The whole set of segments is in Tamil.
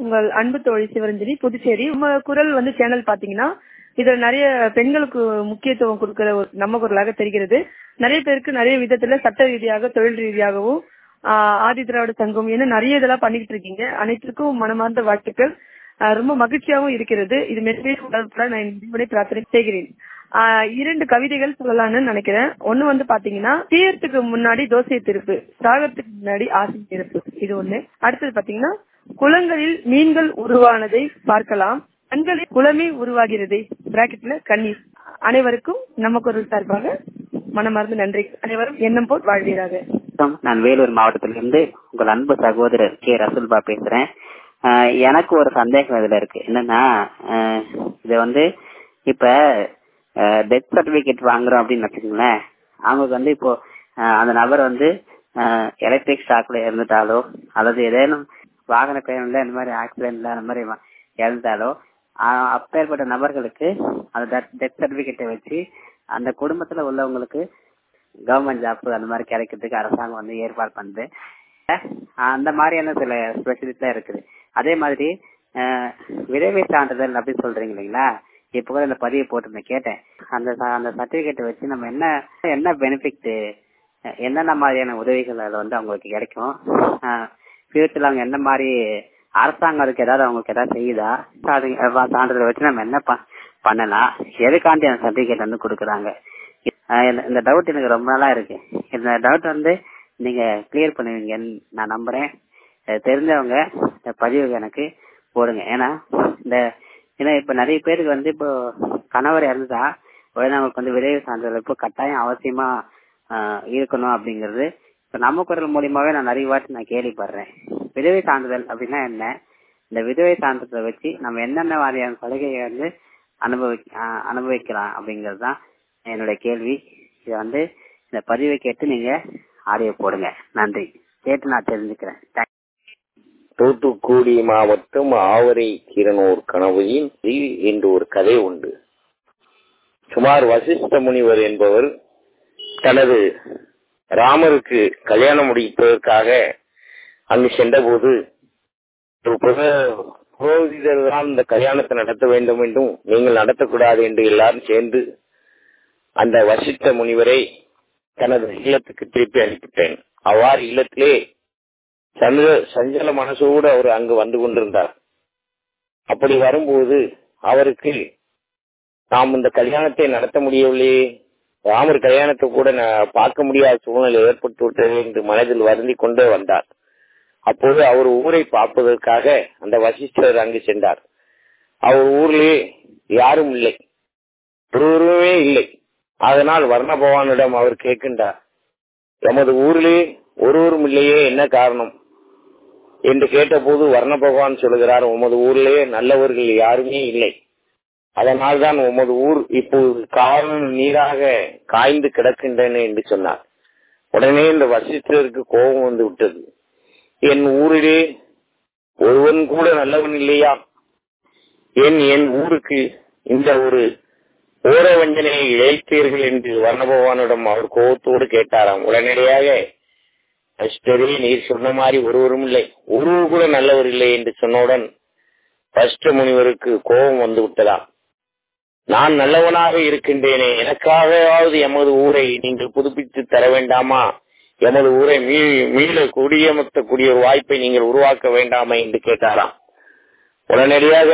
உங்கள் அன்பு தோழி சிவரஞ்சனி புதுச்சேரி நம்ம குரல் வந்து சேனல் பாத்தீங்கன்னா இதுல நிறைய பெண்களுக்கு முக்கியத்துவம் கொடுக்கிற ஒரு நம்ம குரலாக தெரிகிறது நிறைய பேருக்கு நிறைய விதத்துல சட்ட ரீதியாக தொழில் ரீதியாகவும் ஆஹ் ஆதி திராவிட சங்கம் என நிறைய இதெல்லாம் பண்ணிக்கிட்டு இருக்கீங்க அனைத்திற்கும் மனமார்ந்த வாழ்த்துக்கள் ஆஹ் ரொம்ப மகிழ்ச்சியாகவும் இருக்கிறது இது மென்மேலும் வளர்ப்பட நான் இதுவரை பிரார்த்தனை செய்கிறேன் ஆஹ் இரண்டு கவிதைகள் சொல்லலாம்னு நினைக்கிறேன் ஒண்ணு வந்து பாத்தீங்கன்னா தீயத்துக்கு முன்னாடி தோசை திருப்பு சாகத்துக்கு முன்னாடி ஆசை திருப்பு இது ஒண்ணு அடுத்தது பாத்தீங்கன்னா குளங்களில் மீன்கள் உருவானதை பார்க்கலாம் கண்களில் குளமே உருவாகிறது பிராக்கெட்ல கண்ணீர் அனைவருக்கும் நம்ம குரல் சார்பாக மனமார்ந்த நன்றி அனைவரும் எண்ணம் போல் வாழ்வீராக வணக்கம் நான் வேலூர் மாவட்டத்திலிருந்து உங்கள் அன்பு சகோதரர் கே ரசூல்பா பேசுறேன் ஆஹ் எனக்கு ஒரு சந்தேகம் இதுல இருக்கு என்னன்னா ஆஹ் இது வந்து இப்ப டெத் சர்டிபிகேட் வாங்குறோம் அப்படின்னு வச்சுக்கோங்களேன் அவங்களுக்கு வந்து இப்போ ஆஹ் அந்த நபர் வந்து எலக்ட்ரிக் ஷாக்ல இறந்துட்டாலோ அல்லது ஏதேனும் வாகன பயணம்ல இந்த மாதிரி ஆக்சிடென்ட்ல அந்த மாதிரி வ- இறந்துட்டாலோ ஆஹ் அப்பேற்பட்ட நபர்களுக்கு அந்த டெத் சர்டிபிகேட்டை வச்சு அந்த குடும்பத்துல உள்ளவங்களுக்கு கவர்மெண்ட் ஜாப் அந்த மாதிரி கிடைக்கிறதுக்கு அரசாங்கம் வந்து ஏற்பாடு பண்ணுது அஹ் அந்த மாதிரியான சில ஸ்பெஷலிஸ்ட் இருக்குது அதே மாதிரி அஹ், விரைவை சான்றிதழ் அப்படின்னு சொல்றீங்க இல்லைங்களா இப்ப கூட இந்த பதிவு போட்டிருந்தேன் கேட்டேன் அந்த ச- அந்த சர்டிபிகேட் வச்சு நம்ம என்ன என்ன பெனிஃபிட் என்னென்ன மாதிரியான உதவிகள் அதுல வந்து அவங்களுக்கு கிடைக்கும் ஃபியூச்சர்ல அவங்க என்ன மாதிரி அரசாங்கம் அதுக்கு ஏதாவது அவங்களுக்கு ஏதாவது செய்யுதா அது அஹ், சான்றிதழ் வச்சு நம்ம என்ன ப- பண்ணலாம் எதுக்காண்டி அந்த சர்டிபிகேட் வந்து கொடுக்குறாங்க ஆஹ் இந்த- இந்த டவுட் எனக்கு ரொம்ப நாளா இருக்கு இந்த டவுட் வந்து நீங்க கிளியர் பண்ணுவீங்கன்னு நான் நம்புறேன் அஹ் தெரிஞ்சவங்க இந்த பதிவு எனக்கு போடுங்க ஏன்னா இந்த ஏன்னா இப்ப நிறைய பேருக்கு வந்து இப்போ கணவர் இறந்துட்டா உடனே அவங்களுக்கு வந்து விரைவு சான்றிதழ் இப்போ கட்டாயம் அவசியமா ஆஹ் இருக்கணும் அப்படிங்கிறது இப்ப நம்ம குரல் மூலியமாவே நான் நிறைய வாட்டி நான் கேள்விப்படுறேன் விதவை சான்றிதழ் அப்படின்னா என்ன இந்த விதவை சான்றிதழை வச்சு நம்ம என்னென்ன மாதிரியான சலுகையை வந்து அனுபவி ஆஹ் அனுபவிக்கலாம் அப்படிங்கிறது தான் என்னுடைய கேள்வி இதை வந்து இந்த பதிவை கேட்டு நீங்க ஆடியோ போடுங்க நன்றி கேட்டு நான் தெரிஞ்சுக்கிறேன் Thank தூத்துக்குடி மாவட்டம் ஆவரை கீரனூர் கனவையின் என்று ஒரு கதை உண்டு சுமார் வசிஷ்ட முனிவர் என்பவர் தனது ராமருக்கு கல்யாணம் முடிப்பதற்காக அங்கு சென்றபோது ஒரு புர- புரோகிதர் தான் இந்த கல்யாணத்தை நடத்த வேண்டும் என்றும் நீங்கள் நடத்தக்கூடாது என்று எல்லாரும் சேர்ந்து அந்த வசிஷ்ட முனிவரை தனது இல்லத்துக்கு திருப்பி அனுப்பிட்டேன் அவ்வாறு இல்லத்திலே சஞ்சல சஞ்சல மனசோடு அவர் அங்கு வந்து கொண்டிருந்தார் அப்படி வரும்போது அவருக்கு நாம் இந்த கல்யாணத்தை நடத்த முடியவில்லையே ராமர் கல்யாணத்தை கூட நான் பார்க்க முடியாத சூழ்நிலை ஏற்பட்டு விட்டது என்று மனதில் வருந்தி கொண்டே வந்தார் அப்போது அவர் ஊரை பார்ப்பதற்காக அந்த வசிஷ்டர் அங்கு சென்றார் அவர் ஊரிலே யாரும் இல்லை ஒருவருமே இல்லை அதனால் வர்ண பகவானிடம் அவர் கேட்கின்றார் எமது ஊரிலே ஒருவரும் இல்லையே என்ன காரணம் என்று கேட்டபோது வர்ண பகவான் சொல்கிறார் உமது ஊரிலே நல்லவர்கள் யாருமே இல்லை அதனால் தான் உமது ஊர் இப்போது காலம் நீராக காய்ந்து கிடக்கின்றன என்று சொன்னார் உடனே இந்த வசிஷ்டருக்கு கோபம் வந்து விட்டது என் ஊரிலே ஒருவன் கூட நல்லவன் இல்லையா என் என் ஊருக்கு இந்த ஒரு ஓர வஞ்சனையை இழைத்தீர்கள் என்று வர்ண பகவானிடம் அவர் கோபத்தோடு கேட்டாராம் உடனடியாக அஷ்டரே நீர் சொன்ன மாதிரி ஒருவரும் இல்லை ஒருவர் கூட நல்லவர் இல்லை என்று சொன்னவுடன் அஷ்ட முனிவருக்கு கோபம் வந்து விட்டதா நான் நல்லவனாக இருக்கின்றேனே எனக்காகவாவது எமது ஊரை நீங்கள் புதுப்பித்து தர வேண்டாமா எமது ஊரை மீ மீள குடியமர்த்தக்கூடிய ஒரு வாய்ப்பை நீங்கள் உருவாக்க வேண்டாமா என்று கேட்டாராம் உடனடியாக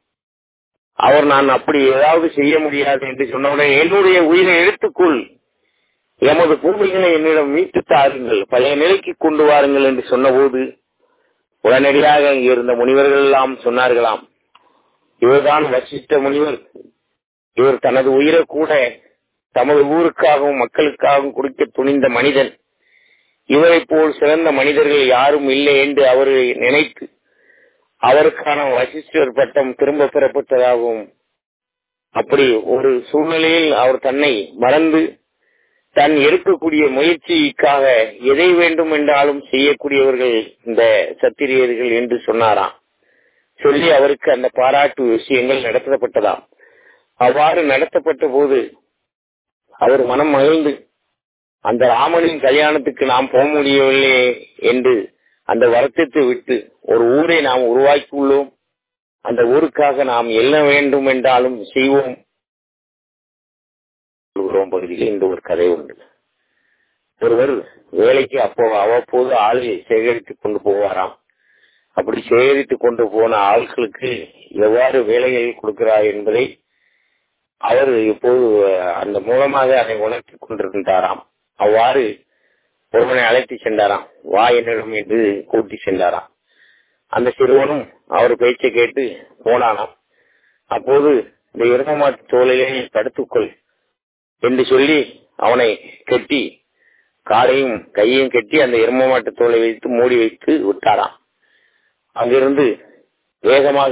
அவர் நான் அப்படி ஏதாவது செய்ய முடியாது என்று சொன்னவுடன் என்னுடைய உயிரை எடுத்துக்கொள் எமது பூமிகளை என்னிடம் மீட்டு தாருங்கள் பழைய நிலைக்கு கொண்டு வாருங்கள் என்று சொன்னபோது உடனடியாக அங்கே இருந்த முனிவர்கள் எல்லாம் சொன்னார்களாம் இவர்தான் வசிஷ்ட முனிவர் இவர் தனது உயிரை கூட தமது ஊருக்காகவும் மக்களுக்காகவும் கொடுக்க துணிந்த மனிதன் இவரை போல் சிறந்த மனிதர்கள் யாரும் இல்லை என்று அவர் நினைத்து அவருக்கான வசிஷ்டர் பட்டம் திரும்ப பெறப்பட்டதாகவும் அப்படி ஒரு சூழ்நிலையில் அவர் தன்னை மறந்து தன் எடுக்கக்கூடிய முயற்சிக்காக எதை வேண்டும் என்றாலும் செய்யக்கூடியவர்கள் இந்த சத்திரியர்கள் என்று சொன்னாராம் சொல்லி அவருக்கு அந்த பாராட்டு விஷயங்கள் நடத்தப்பட்டதாம் அவ்வாறு நடத்தப்பட்ட போது அவர் மனம் மகிழ்ந்து அந்த ராமனின் கல்யாணத்துக்கு நாம் போக முடியவில்லை என்று அந்த வருத்தத்தை விட்டு ஒரு ஊரை நாம் உருவாக்கி உள்ளோம் அந்த ஊருக்காக நாம் என்ன வேண்டும் என்றாலும் செய்வோம் சொல்கிறோம் பகுதியில் இந்த ஒரு கதை உண்டு ஒருவர் வேலைக்கு அப்போ அவ்வப்போது ஆளை சேகரித்துக் கொண்டு போவாராம் அப்படி சேகரித்து கொண்டு போன ஆட்களுக்கு எவ்வாறு வேலைகள் கொடுக்கிறார் என்பதை அவர் இப்போது அந்த மூலமாக அதை உணர்த்தி கொண்டிருந்தாராம் அவ்வாறு ஒருவனை அழைத்து சென்றாராம் வா என்னிடம் என்று கூட்டி சென்றாராம் அந்த சிறுவனும் அவர் பேச்சை கேட்டு போனானாம் அப்போது இந்த எரும மாட்டு தோளிலே தடுத்துக்கொள் என்று சொல்லி அவனை கட்டி காலையும் கையையும் கட்டி அந்த எரும மாட்டு தோலை வைத்து மூடி வைத்து விட்டாராம் அங்கிருந்து வேகமாக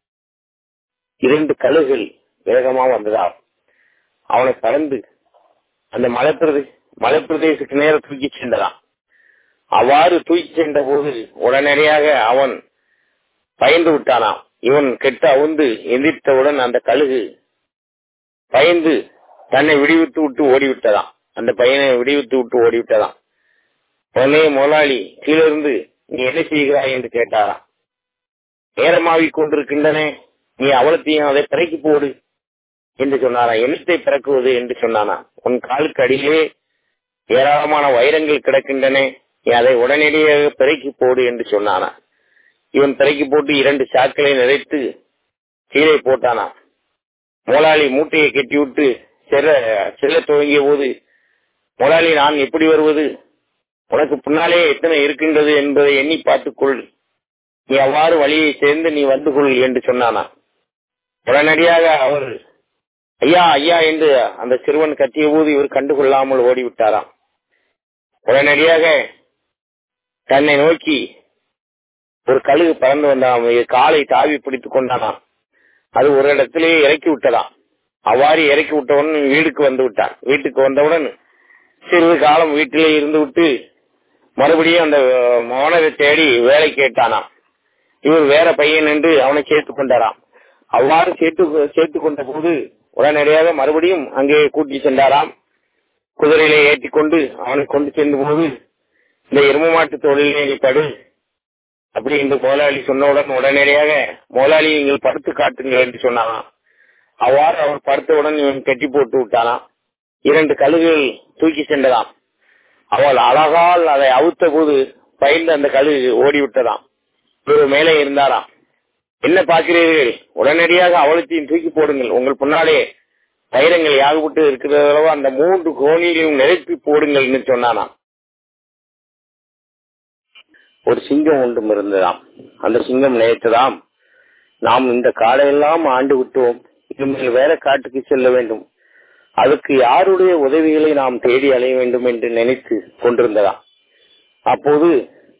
இரண்டு கழுகுகள் வேகமாக வந்ததாம் அவனை கடந்து அந்த மலைப்பிரதே மலைப்பிரதேசத்துக்கு நேரம் தூக்கி சென்றதாம் அவ்வாறு தூக்கி சென்ற போது உடனடியாக அவன் பயந்து விட்டானாம் இவன் கெட்ட அவுந்து எந்திரித்தவுடன் அந்த கழுகு பயந்து தன்னை விடுவித்து விட்டு ஓடிவிட்டதாம் அந்த பையனை விடுவித்து விட்டு ஓடிவிட்டதாம் உடனே முதலாளி கீழிருந்து நீ என்ன செய்கிறாய் என்று கேட்டாராம் நேரமாவிக் கொண்டிருக்கின்றன நீ அவலத்தையும் அதை பிறக்கி போடு என்று சொன்னாராம் என்னத்தை பிறக்குவது என்று சொன்னானா உன் காலுக்கு அடியிலே ஏராளமான வைரங்கள் கிடக்கின்றன நீ அதை உடனடியாக பிறக்கி போடு என்று சொன்னானா இவன் பிறக்கி போட்டு இரண்டு சாக்களை நிறைத்து கீழே போட்டானா முதலாளி மூட்டையை கட்டிவிட்டு செல்ல செல்ல துவங்கிய போது முதலாளி நான் எப்படி வருவது உனக்கு பின்னாலே எத்தனை இருக்கின்றது என்பதை எண்ணி பார்த்துக்கொள் நீ அவ்வாறு வழியை சேர்ந்து நீ வந்து கொள் என்று சொன்னானா உடனடியாக அவர் ஐயா ஐயா என்று அந்த சிறுவன் கத்திய போது இவர் கண்டுகொள்ளாமல் ஓடிவிட்டாராம் உடனடியாக தன்னை நோக்கி ஒரு கழுகு பறந்து வந்தான் காலை தாவி பிடித்துக் கொண்டானாம் அது ஒரு இடத்திலேயே இறக்கி விட்டதாம் அவ்வாறு இறக்கி விட்டவுடன் வீட்டுக்கு வந்து விட்டான் வீட்டுக்கு வந்தவுடன் சிறிது காலம் வீட்டிலே இருந்து விட்டு மறுபடியும் அந்த மோனரை தேடி வேலை கேட்டானாம் இவர் வேற பையன் என்று அவனை சேர்த்துக் கொண்டாராம் அவ்வாறு சேர்த்து சேர்த்துக் கொண்ட போது உடனடியாக மறுபடியும் அங்கே கூட்டி சென்றாராம் குதிரையிலே ஏற்றி கொண்டு அவனை கொண்டு சென்ற போது இந்த எரும மாட்டு தொழிலே நீ படு அப்படி என்று முதலாளி சொன்னவுடன் உடனடியாக முதலாளி நீங்கள் படுத்து காட்டுங்கள் என்று சொன்னாராம் அவ்வாறு அவர் படுத்தவுடன் இவன் கட்டி போட்டு விட்டானாம் இரண்டு கழுகுகள் தூக்கி சென்றதாம் அவள் அழகால் அதை அவுத்த போது பயந்து அந்த கழுகு ஓடிவிட்டதாம் இவர் மேலே இருந்தாராம் என்ன பார்க்கிறீர்கள் உடனடியாக அவளத்தையும் தூக்கி போடுங்கள் உங்கள் பின்னாலே வைரங்கள் யாகப்பட்டு இருக்கிறதோ அந்த மூன்று கோணிலையும் நிரப்பி போடுங்கள் என்று சொன்னானாம் ஒரு சிங்கம் ஒன்றும் இருந்ததாம் அந்த சிங்கம் நினைத்ததாம் நாம் இந்த காலையெல்லாம் ஆண்டு விட்டோம் இனிமேல் வேற காட்டுக்கு செல்ல வேண்டும் அதுக்கு யாருடைய உதவிகளை நாம் தேடி அலைய வேண்டும் என்று நினைத்து கொண்டிருந்ததாம் அப்போது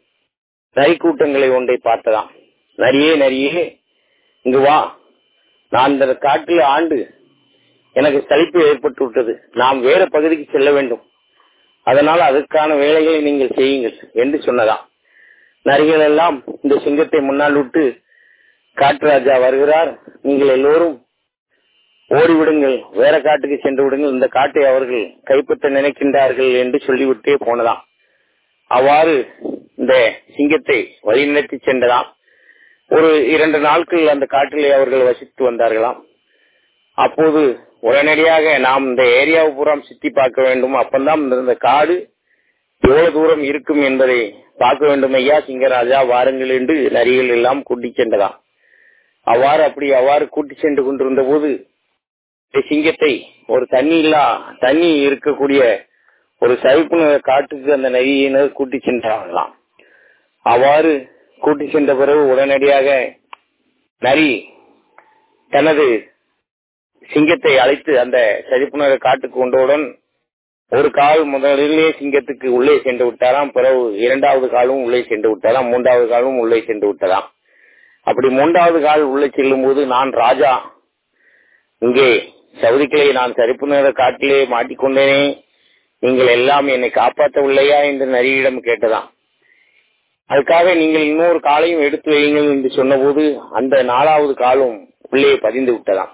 நரி கூட்டங்களை ஒன்றை பார்த்ததாம் நரியே நரியே இங்கு வா நான் இந்த காட்டில் ஆண்டு எனக்கு சலிப்பு ஏற்பட்டு விட்டது நாம் வேற பகுதிக்கு செல்ல வேண்டும் அதனால் அதற்கான வேலைகளை நீங்கள் செய்யுங்கள் என்று சொன்னதாம் நரிகள் எல்லாம் இந்த சிங்கத்தை முன்னால் விட்டு காட்டுராஜா வருகிறார் நீங்கள் எல்லோரும் ஓடிவிடுங்கள் வேற காட்டுக்கு சென்று விடுங்கள் இந்த காட்டை அவர்கள் கைப்பற்ற நினைக்கின்றார்கள் என்று சொல்லிவிட்டே போனதாம் அவ்வாறு இந்த சிங்கத்தை வழிநடத்தி சென்றதாம் ஒரு இரண்டு நாட்கள் அந்த காட்டிலே அவர்கள் வசித்து வந்தார்களாம் அப்போது உடனடியாக நாம் இந்த ஏரியாவை பூரா சுத்தி பார்க்க வேண்டும் அப்பந்தான் இந்த காடு எவ்வளவு தூரம் இருக்கும் என்பதை பார்க்க வேண்டும் ஐயா சிங்கராஜா வாருங்கள் என்று நரிகள் எல்லாம் கூட்டி சென்றதாம் அவ்வாறு அப்படி அவ்வாறு கூட்டி சென்று கொண்டிருந்த போது சிங்கத்தை ஒரு தண்ணி இல்லா தண்ணி இருக்கக்கூடிய ஒரு சைப்பு காட்டுக்கு அந்த நரியினர் கூட்டி சென்றாங்களாம் அவ்வாறு கூட்டி சென்ற பிறகு உடனடியாக நரி தனது சிங்கத்தை அழைத்து அந்த சதிப்புணர காட்டுக்கு கொண்டவுடன் ஒரு கால் முதலிலே சிங்கத்துக்கு உள்ளே சென்று விட்டாராம் பிறகு இரண்டாவது காலும் உள்ளே சென்று விட்டாராம் மூன்றாவது காலும் உள்ளே சென்று விட்டதாம் அப்படி மூன்றாவது கால் உள்ளே செல்லும் போது நான் ராஜா இங்கே சவுதிக்கிளை நான் சரிப்பு நிற காட்டிலே மாட்டிக்கொண்டேனே நீங்கள் எல்லாம் என்னை காப்பாற்றவில்லையா என்று நரியிடம் கேட்டதாம் அதுக்காக நீங்கள் இன்னொரு காலையும் எடுத்து வையுங்கள் என்று சொன்னபோது அந்த நாலாவது காலும் உள்ளே பதிந்து விட்டதாம்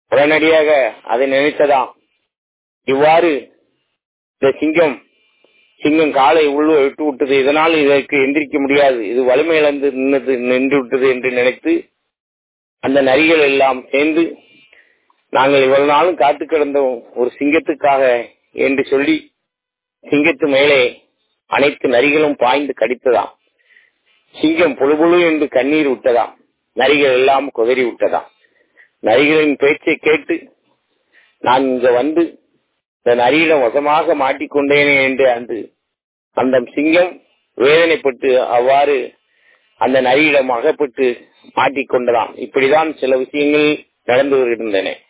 உடனடியாக அதை நினைத்ததாம் இவ்வாறு இந்த சிங்கம் சிங்கம் காலை உள்ள விட்டு விட்டது இதனால் இதற்கு எந்திரிக்க முடியாது இது வலிமை இழந்து நின்னது நின்று விட்டது என்று நினைத்து அந்த நரிகள் எல்லாம் சேர்ந்து நாங்கள் இவ்வளவு நாளும் காத்து கிடந்தோம் ஒரு சிங்கத்துக்காக என்று சொல்லி சிங்கத்து மேலே அனைத்து நரிகளும் பாய்ந்து கடித்ததாம் சிங்கம் புழு புழு என்று கண்ணீர் விட்டதாம் நரிகள் எல்லாம் குதறி விட்டதாம் நரிகளின் பேச்சை கேட்டு நான் இங்க வந்து இந்த நரியிடம் வசமாக மாட்டிக்கொண்டேனே என்று அந்த அந்த சிங்கம் வேதனைப்பட்டு அவ்வாறு அந்த நரியிடம் அகப்பட்டு மாட்டிக்கொண்டதாம் இப்படிதான் சில விஷயங்கள் நடந்து வருகின்றன